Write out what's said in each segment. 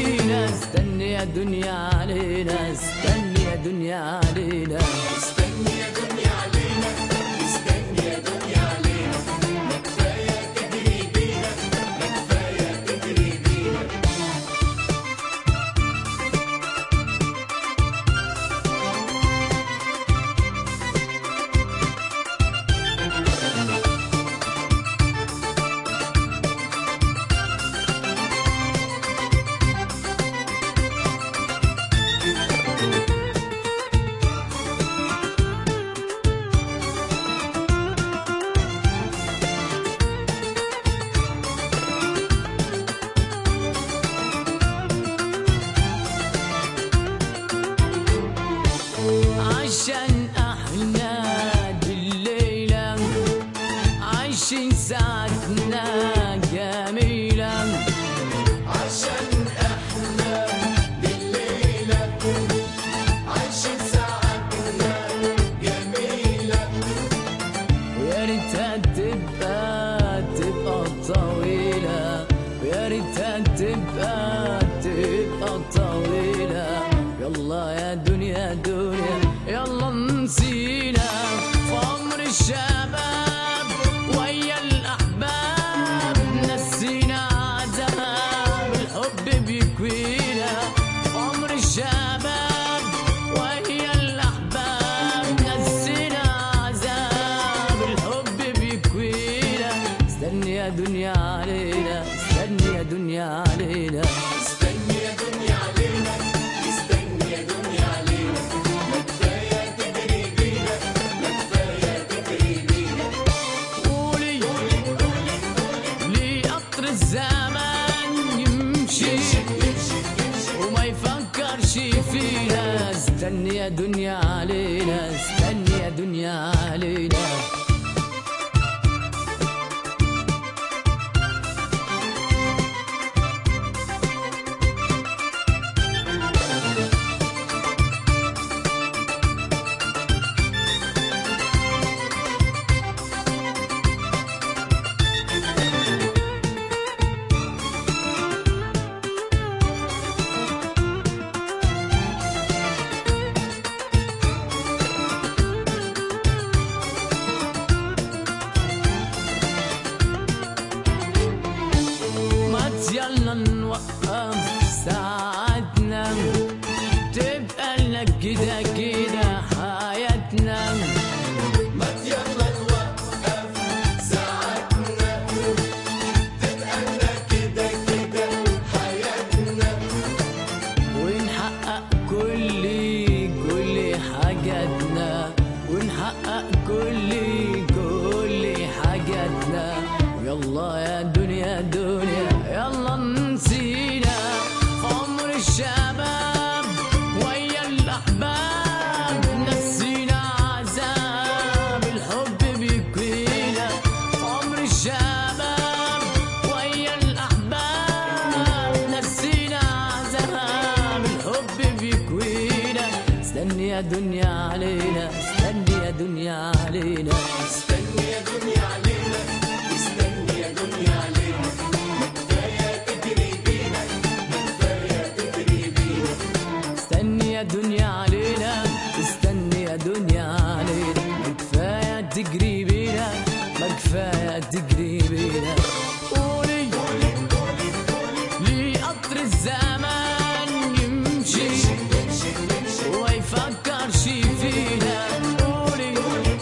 فينا استني يا دنيا علينا استني يا دنيا علينا استني يا دنيا علينا استني يا دنيا علينا ما كفايه تجري بينا ما كفايه تجري بينا عشان احنا بالليلة عايشين ساعتنا جميلة عشان احنا بالليلة عايشين ساعتنا جميلة ويا ريتها تبقى تبقى طويلة ويا ريتها تبقى تبقى طويلة يلا يا دنيا دنيا يلا نسينا في عمر الشباب ويا الأحباب نسينا عذاب الحب بيكوينا في عمر الشباب ويا الأحباب نسينا عذاب الحب بيكوينا استني يا دنيا علينا استني يا دنيا علينا استني يا دنيا علينا استني يا دنيا علينا ما كفايه تجري بينا ما كفايه تجري بينا قولي ليه قطر الزمان يمشي وما يفكرش فينا استني يا دنيا علينا استني يا دنيا علينا ما يلا نوقف ساعتنا تبقى لنا كده كده حياتنا ما يلا نوقف ساعتنا تبقى لنا كده كده حياتنا ونحقق كل كل حاجاتنا ونحقق كل كل حاجاتنا يلا يا دنيا دنيا يلا نسينا في عمر الشباب ويا الأحباب نسينا عذاب الحب بيكوينا في عمر الشباب ويا الأحباب نسينا عذاب الحب بيكوينا استني يا دنيا علينا استني يا دنيا علينا استني يا دنيا علينا استني يا دنيا علينا ما كفايه تجري بينا ما كفايه تجري بينا استني يا دنيا علينا استني يا دنيا علينا ما كفاية تجري بينا ما كفاية تجري بينا قولي ليه قطر الزمان يمشي وما يفكرش فينا قولي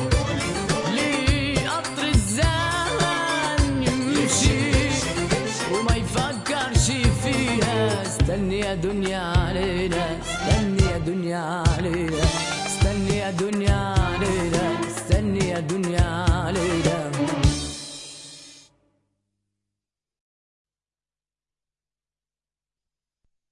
ليه قطر الزمان يمشي وما يفكرش فيها استني يا دنيا علينا استني يا دنيا علينا